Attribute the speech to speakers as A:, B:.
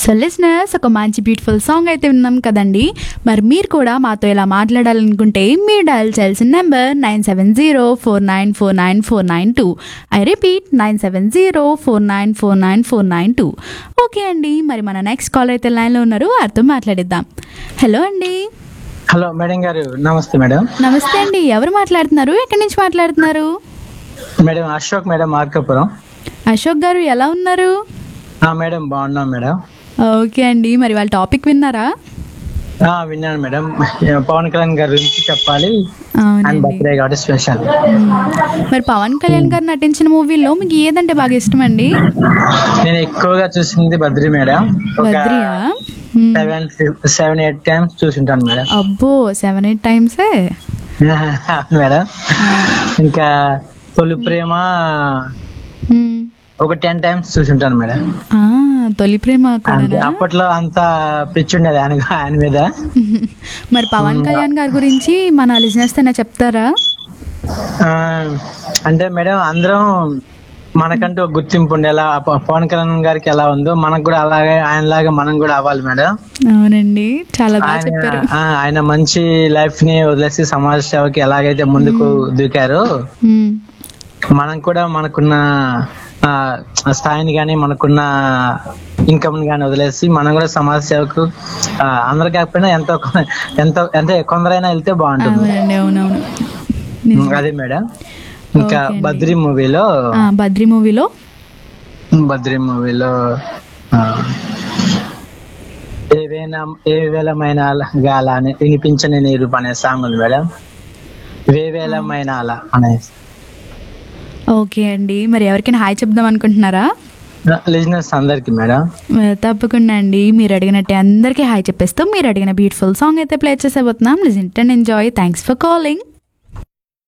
A: So listeners ఒక మంచి beautiful song అయితే విన్నాం కదండి మరి మీరు కూడా మాతో ఇలా మాట్లాడాలనుకుంటే మీరు డయల్ చేయాల్సిన number nine seven zero four nine four nine four nine two I repeat nine seven zero four nine four nine four nine two okay అండి మరి మన నెక్స్ట్ కాలర్ అయితే లైన్లో ఉన్నారు వారితో మాట్లాడిద్దాం హలో అండి
B: హలో మేడం గారు నమస్తే మేడం
A: నమస్తే అండి ఎవరు మాట్లాడుతున్నారు ఎక్కడి నుంచి మాట్లాడుతున్నారు
B: మేడం అశోక్ మేడం మార్కాపురం
A: అశోక్ గారు ఎలా ఉన్నారు
B: ఆ, మేడం బాగున్నాం మేడం
A: ఓకే అండి మరి వాళ్ళ టాపిక్ విన్నారా
B: ఆ, విన్నాను మేడం పవన్ కళ్యాణ్ గారి గురించి చెప్పాలి అండ్
A: అవునండి
B: బర్త్డే కాబట్టి స్పెషల్
A: మ్మ్. మరి పవన్ కళ్యాణ్ గారు నటించిన మూవీలో మీకు ఏదంటే బాగా ఇష్టం అండి
B: నేను ఎక్కువగా చూసింది బద్రి మేడం ఒక
A: బద్రియా మ్మ్.
B: సెవెన్ సెవెన్ ఎయిట్ టైమ్స్ చూసింటాను మేడం
A: అబ్బో సెవెన్ ఎయిట్ టైమ్సే
B: మేడం ఇంకా తొలి ప్రేమ
A: మ్మ్.
B: ఒక టెన్ టైమ్స్ చూసింటాను మేడం
A: ఆ, తొలి ప్రేమ
B: అంతే.
A: కూడా
B: అప్పట్లో అంత పిచ్చి ఉండేది ఆయన ఆయన మీద
A: మరి పవన్ కళ్యాణ్ గారి గురించి మన లిజినెస్ చెప్తారా
B: ఆ, అంటే మేడం అందరం మనకంటూ ఒక గుర్తింపు ఉండేలా ప- పవన్ కళ్యాణ్ గారికి ఎలా ఉందో మనకు కూడా అలాగే ఆయనలాగా మనం కూడా అవ్వాలి మేడం
A: అవునండి చాలా బాగా
B: ఆయన
A: చెప్పారు
B: ఆ, ఆయన మంచి లైఫ్ ని వదిలేసి సమాజ సేవకి ఎలాగైతే ముందుకు దూకారో
A: మ్మ్.
B: మనం కూడా మనకున్న ఆ, స్థాయిని కానీ మనకున్న ఇన్కమ్ ని కానీ వదిలేసి మనం కూడా సమాజ సేవకు ఆ, అందరు కాకపోయినా ఎంతో కొ- ఎంతో అంటే కొందరైనా వెళ్తే బాగుంటుంది
A: అవునండి అవునవును నిజం.
B: అదే మేడం ఇంకా
A: ఓకే అండి.
B: బద్రి మూవీలో
A: ఆ, బద్రి మూవీలో
B: బద్రి మూవీలో ఆ, ఏవైనా ఏ వేలమైన గాల అని వినిపించని నీరు అనే సాంగ్ ఉంది మేడం వేవేలమైన అలా అనే
A: ఓకే అండి మరి ఎవరికైనా హాయ్ చెప్దాం అనుకుంటున్నారా
B: లిజినెస్ అందరికి మేడం
A: ఆ, తప్పకుండా అండి మీరు అడిగినట్టే అందరికీ హాయ్ చెప్పేస్తాం మీరు అడిగిన బ్యూటిఫుల్ సాంగ్ అయితే ప్లే చేసేబోతున్నాం listen and enjoy thanks for calling